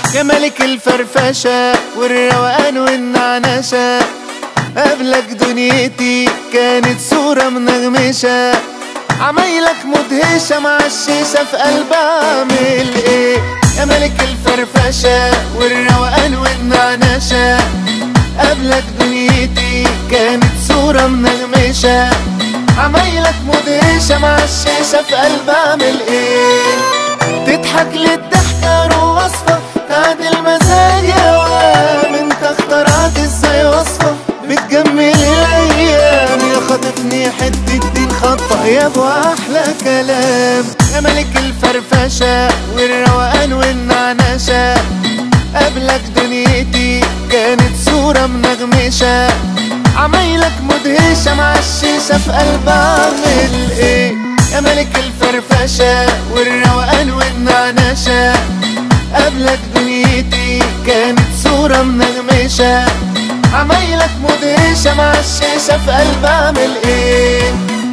يا ملك الفرفشة والروقان والنعنشة قبلك دنيتي كانت صورة منغمشة عمايلك مدهشة مع الشيشة في قلب اعمل ايه يا ملك الفرفشة والروقان والنعنشة قبلك دنيتي كانت صورة منغمشة عمايلك مدهشة مع الشيشة في قلب اعمل ايه تضحك للضحكة وصفة تعدل مزاجي اوام انت اخترعت ازاي وصفة بتجمل الايام يا خاطفني حتة دين خطة يا ابو احلى كلام يا ملك الفرفشة والروقان والنعنشة قبلك دنيتي كانت صورة منغمشة عمايلك مدهشة مع الشيشة في قلب اعمل ايه يا ملك الفرفشة والروقان والنعنشة قبلك دنيتي كانت صورة منغمشة عمايلك مدهشة مع الشيشة في قلب اعمل ايه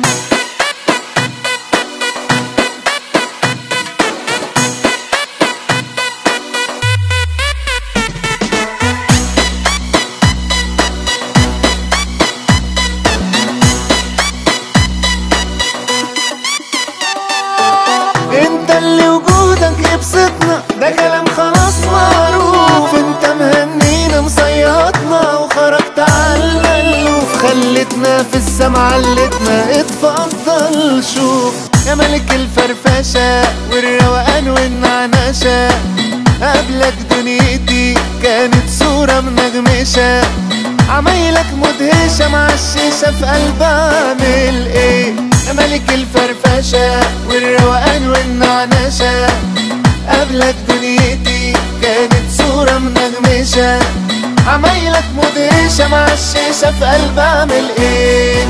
انت اللي وجودك يبسطنا ده كلام خلاص معروف انت مهنينا مصيطنا وخرجت على المألوف خلتنا في السما علتنا اتفضل شوف يا ملك الفرفشة والروقان والنعنشة قبلك دنيتي كانت صورة منغمشة عمايلك مدهشة مع الشيشة في قلب اعمل ايه يا ملك الفرفشة والروقان والنعنشة قبلك دنيتي كانت صورة منغمشة عمايلك مدهشة مع الشيشة في قلب اعمل ايه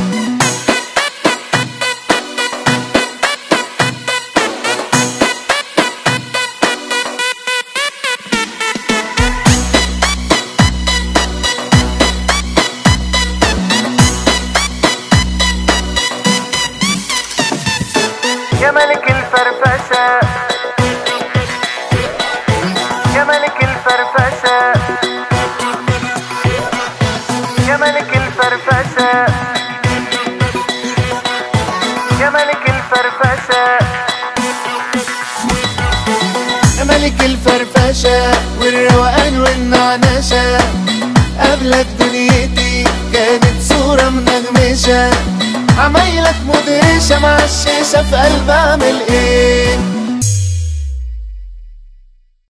يا ملك الفرفشة يا ملك الفرفشة يا ملك الفرفشة يا ملك الفرفشة يا ملك الفرفشة والروقان والنعنشة قبلك دنيتي كانت صورة منغمشة عمايلك مدهشة مع الشيشة في قلب اعمل ايه